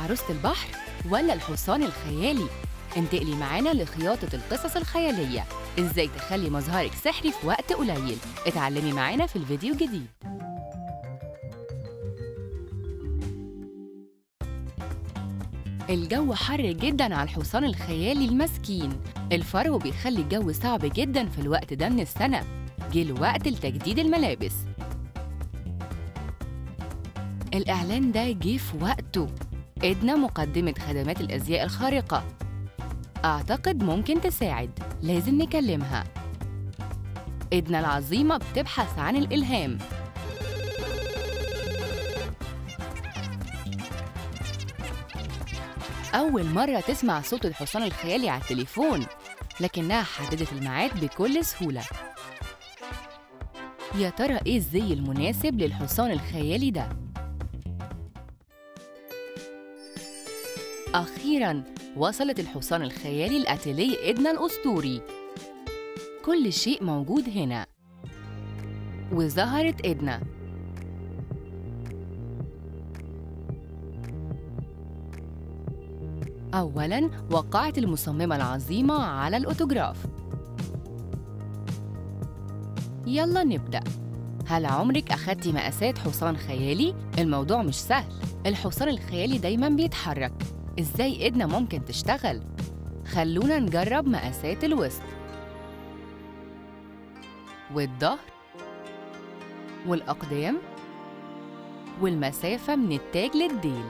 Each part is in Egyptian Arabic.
عروسة البحر ولا الحصان الخيالي؟ انتقلي معانا لخياطة القصص الخيالية ازاي تخلي مظهرك سحري في وقت قليل اتعلمي معانا في الفيديو الجديد الجو حر جدا على الحصان الخيالي المسكين الفرو بيخلي الجو صعب جدا في الوقت ده من السنة جه الوقت لتجديد الملابس الإعلان ده جه في وقته إدنا مقدمة خدمات الأزياء الخارقة أعتقد ممكن تساعد لازم نكلمها إدنا العظيمة بتبحث عن الإلهام أول مرة تسمع صوت الحصان الخيالي على التليفون لكنها حددت الميعاد بكل سهولة يا ترى إيه الزي المناسب للحصان الخيالي ده؟ أخيراً وصلت الحصان الخيالي لأتيليه إدنا الأسطوري كل شيء موجود هنا وظهرت إدنا أولاً وقعت المصممة العظيمة على الأوتوغراف يلا نبدأ هل عمرك أخدتي مقاسات حصان خيالي؟ الموضوع مش سهل الحصان الخيالي دايماً بيتحرك إزاي إيدنا ممكن تشتغل؟ خلونا نجرب مقاسات الوسط والظهر والأقدام والمسافة من التاج للديل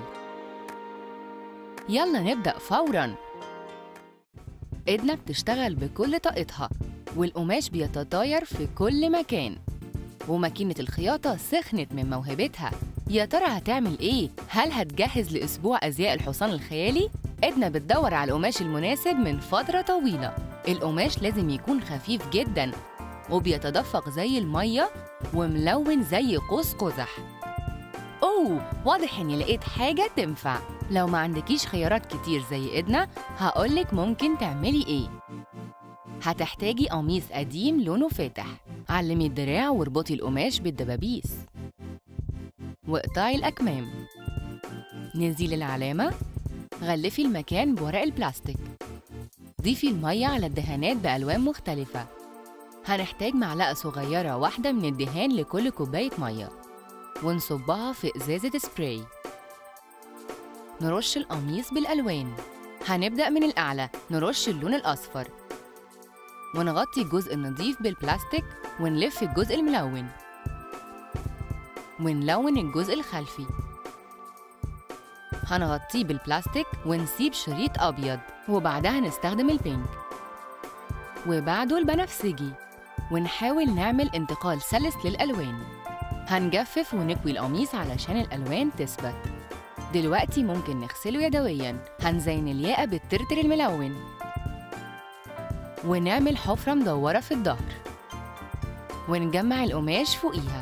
يلا نبدأ فوراً إيدنا بتشتغل بكل طاقتها والقماش بيتطاير في كل مكان وماكينة الخياطة سخنت من موهبتها يا ترى هتعمل إيه؟ هل هتجهز لأسبوع أزياء الحصان الخيالي؟ إدنا بتدور على القماش المناسب من فترة طويلة القماش لازم يكون خفيف جداً وبيتدفق زي المية وملون زي قوس قزح أوه واضح إني لقيت حاجة تنفع لو ما عندكيش خيارات كتير زي إدنا هقولك ممكن تعملي إيه هتحتاجي قميص قديم لونه فاتح علمي الدراع واربطي القماش بالدبابيس واقطعي الأكمام نزيل العلامة غلفي المكان بورق البلاستيك ضيفي المية على الدهانات بألوان مختلفة هنحتاج معلقة صغيرة واحدة من الدهان لكل كوباية مية ونصبها في إزازة سبراي نرش القميص بالألوان هنبدأ من الأعلى نرش اللون الأصفر ونغطي الجزء النظيف بالبلاستيك ونلف الجزء الملون ونلون الجزء الخلفي هنغطيه بالبلاستيك ونسيب شريط أبيض وبعدها نستخدم البينك وبعده البنفسجي ونحاول نعمل انتقال سلس للألوان هنجفف ونكوي القميص علشان الألوان تثبت دلوقتي ممكن نغسله يدوياً هنزين الياقة بالترتر الملون ونعمل حفرة مدورة في الظهر ونجمع القماش فوقيها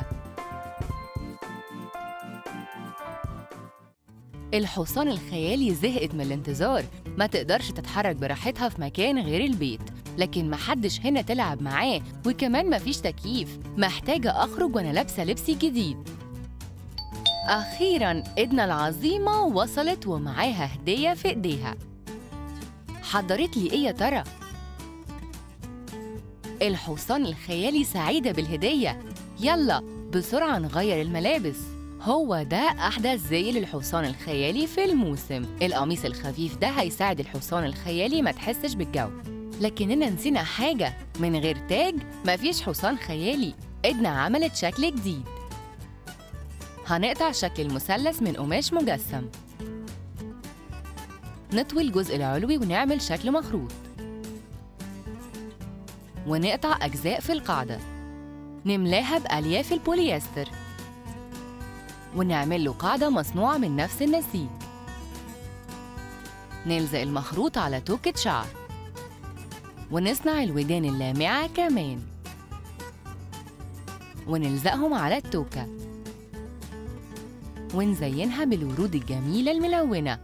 الحصان الخيالي زهقت من الانتظار ما تقدرش تتحرك براحتها في مكان غير البيت لكن محدش هنا تلعب معاه وكمان مفيش تكييف محتاجة أخرج وأنا لابسة لبسي جديد أخيراً إدنا العظيمة وصلت ومعاها هدية في إيديها حضرت لي إيه يا ترى؟ الحصان الخيالي سعيدة بالهدية يلا بسرعة نغير الملابس هو ده أحدث زي للحصان الخيالي في الموسم القميص الخفيف ده هيساعد الحصان الخيالي ما تحسش بالجو لكننا نسينا حاجة من غير تاج مفيش حصان خيالي إدنا عملت شكل جديد هنقطع شكل المثلث من قماش مجسم نطوي الجزء العلوي ونعمل شكل مخروط ونقطع أجزاء في القاعدة نملاها بألياف البوليستر ونعمل له قاعدة مصنوعة من نفس النسيج نلزق المخروط على توكة شعر ونصنع الودان اللامعة كمان ونلزقهم على التوكة ونزينها بالورود الجميلة الملونة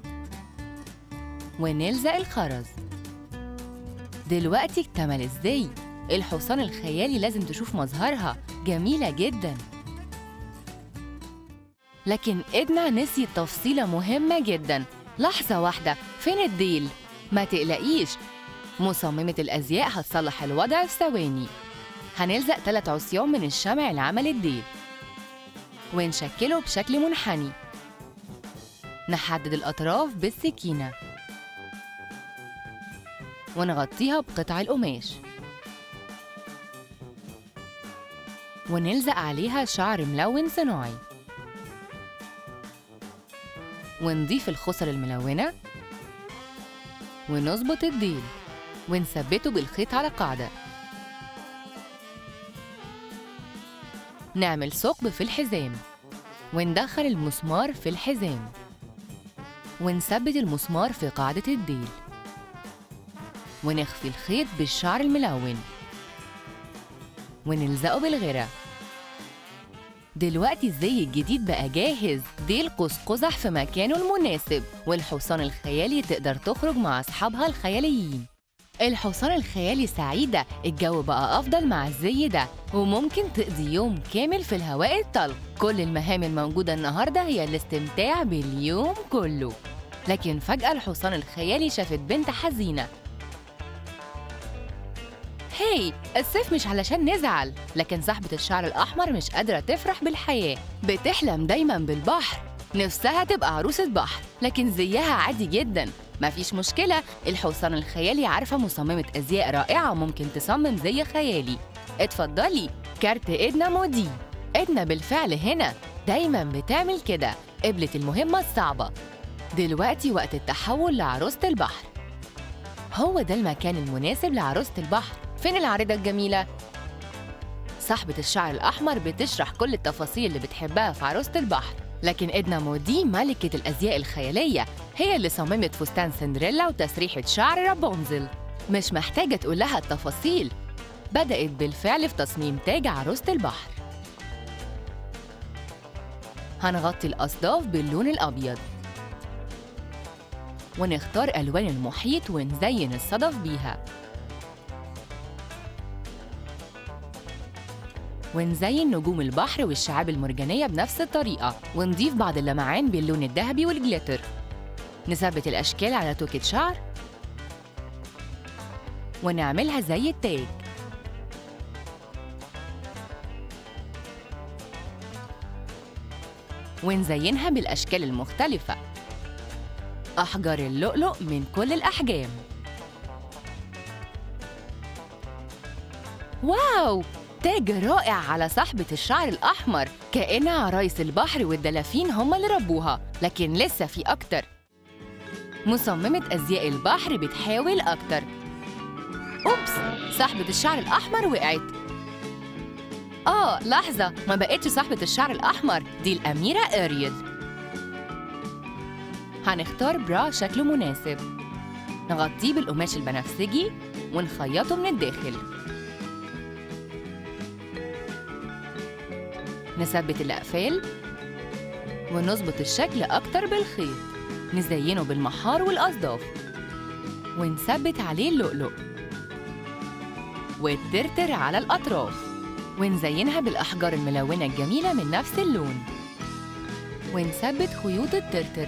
ونلزق الخرز دلوقتي اكتمل ازاي الحصان الخيالي لازم تشوف مظهرها جميلة جدا لكن إدنا نسيت تفصيلة مهمة جدا لحظة واحدة فين الديل؟ ما تقلقيش مصممة الأزياء هتصلح الوضع في ثواني هنلزق ثلاث عصيان من الشمع لعمل الديل ونشكله بشكل منحني نحدد الأطراف بالسكينة ونغطيها بقطع القماش ونلزق عليها شعر ملون صناعي ونضيف الخصل الملونة ونظبط الديل ونثبته بالخيط على قاعدة نعمل ثقب في الحزام وندخل المسمار في الحزام ونثبت المسمار في قاعدة الديل ونخفي الخيط بالشعر الملون ونلزقه بالغيرة دلوقتي الزي الجديد بقى جاهز ديل قوس قزح في مكانه المناسب والحصان الخيالي تقدر تخرج مع أصحابها الخياليين الحصان الخيالي سعيدة الجو بقى أفضل مع الزي ده وممكن تقضي يوم كامل في الهواء الطلق كل المهام الموجودة النهاردة هي الاستمتاع باليوم كله لكن فجأة الحصان الخيالي شافت بنت حزينة هاي الصيف مش علشان نزعل لكن صاحبة الشعر الأحمر مش قادرة تفرح بالحياة بتحلم دايما بالبحر نفسها تبقى عروسة بحر لكن زيها عادي جدا مفيش مشكلة الحصان الخيالي عارفة مصممة أزياء رائعة ممكن تصمم زي خيالي اتفضلي كارت إدنا مودي إدنا بالفعل هنا دايما بتعمل كده قبلت المهمة الصعبة دلوقتي وقت التحول لعروسة البحر هو ده المكان المناسب لعروسة البحر فين العارضة الجميلة؟ صاحبة الشعر الأحمر بتشرح كل التفاصيل اللي بتحبها في عروسة البحر لكن إدنا مودي ملكة الأزياء الخيالية هي اللي صممت فستان سندريلا وتسريحة شعر رابونزل مش محتاجة تقول لها التفاصيل بدأت بالفعل في تصميم تاج عروسة البحر هنغطي الأصداف باللون الأبيض ونختار ألوان المحيط ونزين الصدف بيها ونزين نجوم البحر والشعاب المرجانية بنفس الطريقة ونضيف بعض اللمعان باللون الذهبي والجليتر نثبت الأشكال على توكة شعر ونعملها زي التاج ونزينها بالأشكال المختلفة أحجار اللؤلؤ من كل الأحجام واو تاج رائع على صاحبة الشعر الأحمر كأن عرايس البحر والدلافين هم اللي ربوها لكن لسه في أكتر مصممة أزياء البحر بتحاول أكتر أوبس صاحبة الشعر الأحمر وقعت آه لحظة ما بقتش صاحبة الشعر الأحمر دي الأميرة أريل هنختار برا شكله مناسب نغطيه بالقماش البنفسجي ونخيطه من الداخل نثبت الأقفال ونظبط الشكل أكتر بالخيط نزينه بالمحار والأصداف ونثبت عليه اللؤلؤ والترتر على الأطراف ونزينها بالأحجار الملونة الجميلة من نفس اللون ونثبت خيوط الترتر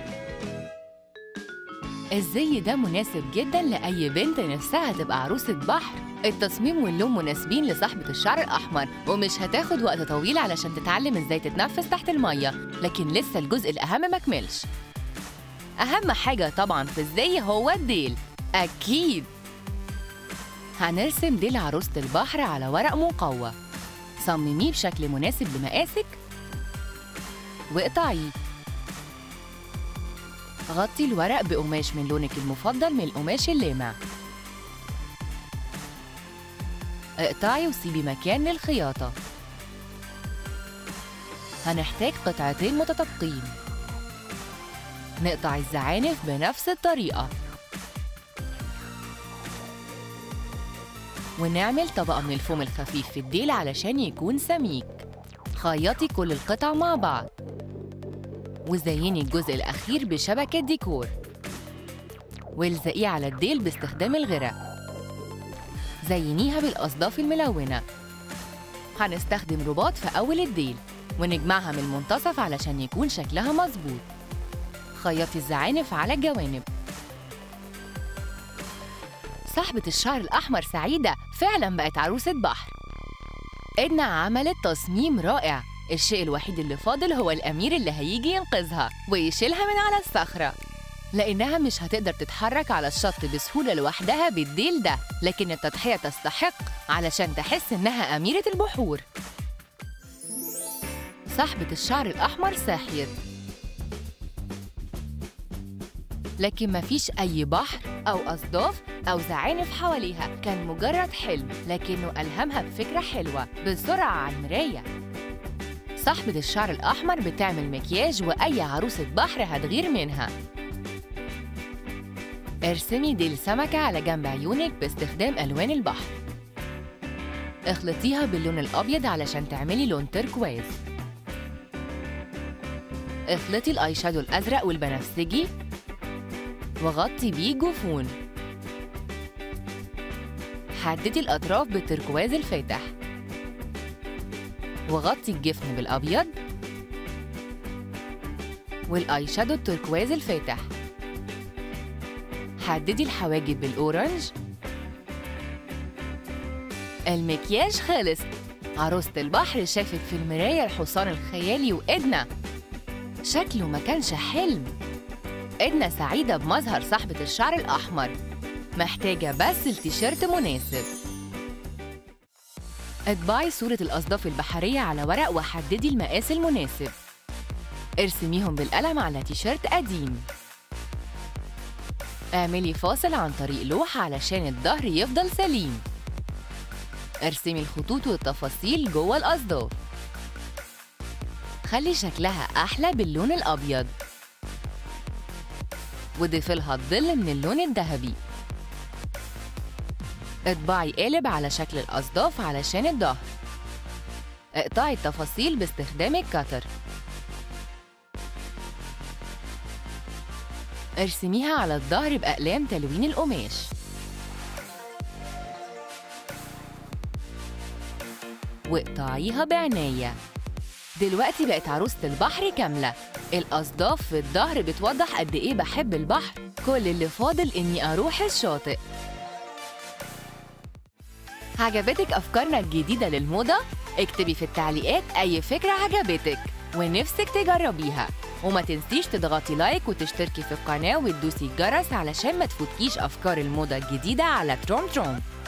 الزي ده مناسب جدا لأي بنت نفسها تبقى عروسة بحر التصميم واللون مناسبين لصاحبة الشعر الأحمر ومش هتاخد وقت طويل علشان تتعلم ازاي تتنفس تحت المية لكن لسه الجزء الأهم مكملش أهم حاجة طبعا في الزي هو الديل أكيد هنرسم ديل عروسة البحر على ورق مقوى صمميه بشكل مناسب لمقاسك واقطعيه غطي الورق بقماش من لونك المفضل من القماش اللامع اقطعي وسيبي مكان للخياطة هنحتاج قطعتين متطابقين نقطع الزعانف بنفس الطريقة ونعمل طبقة من الفوم الخفيف في الديل علشان يكون سميك خيطي كل القطع مع بعض وزيني الجزء الأخير بشبكة ديكور والزقيه على الديل باستخدام الغرق زينيها بالأصداف الملونة هنستخدم رباط في أول الديل ونجمعها من المنتصف علشان يكون شكلها مظبوط خيطي الزعانف على الجوانب صاحبة الشعر الأحمر سعيدة فعلا بقت عروسة بحر إدنا عملت تصميم رائع الشيء الوحيد اللي فاضل هو الأمير اللي هيجي ينقذها ويشيلها من على الصخرة لأنها مش هتقدر تتحرك على الشط بسهولة لوحدها بالديل ده لكن التضحية تستحق علشان تحس إنها أميرة البحور صاحبة الشعر الأحمر صحيت لكن مفيش أي بحر أو أصداف أو زعانف حواليها كان مجرد حلم لكنه ألهمها بفكرة حلوة بسرعة على المراية صاحبة الشعر الأحمر بتعمل مكياج وأي عروسة بحر هتغير منها ارسمي ديل سمكة على جنب عيونك باستخدام ألوان البحر اخلطيها باللون الأبيض علشان تعملي لون تركواز اخلطي الآي شادو الأزرق والبنفسجي وغطي بيه جفون حددي الأطراف بالتركواز الفاتح وغطي الجفن بالأبيض والآي شادو التركواز الفاتح حددي الحواجب بالأورنج المكياج خلص عروسة البحر شافت في المراية الحصان الخيالي وإدنا شكله ما كانش حلم إدنا سعيدة بمظهر صاحبة الشعر الأحمر محتاجة بس التيشيرت مناسب اطبعي صورة الأصداف البحرية على ورق وحددي المقاس المناسب ارسميهم بالقلم على تيشيرت قديم اعملي فاصل عن طريق لوح علشان الظهر يفضل سليم ارسمي الخطوط والتفاصيل جوه الأصداف خلي شكلها أحلى باللون الأبيض وضيفي لها الظل من اللون الذهبي اطبعي قالب على شكل الأصداف علشان الظهر اقطعي التفاصيل باستخدام الكتر ارسميها على الظهر بأقلام تلوين القماش واقطعيها بعناية دلوقتي بقت عروسة البحر كاملة الأصداف في الظهر بتوضح قد إيه بحب البحر كل اللي فاضل إني أروح الشاطئ عجبتك أفكارنا الجديدة للموضة؟ اكتبي في التعليقات أي فكرة عجبتك ونفسك تجربيها وما تنسيش تضغطي لايك وتشتركي في القناة وتدوسي الجرس علشان ما تفوتكيش أفكار الموضة الجديدة على تروم تروم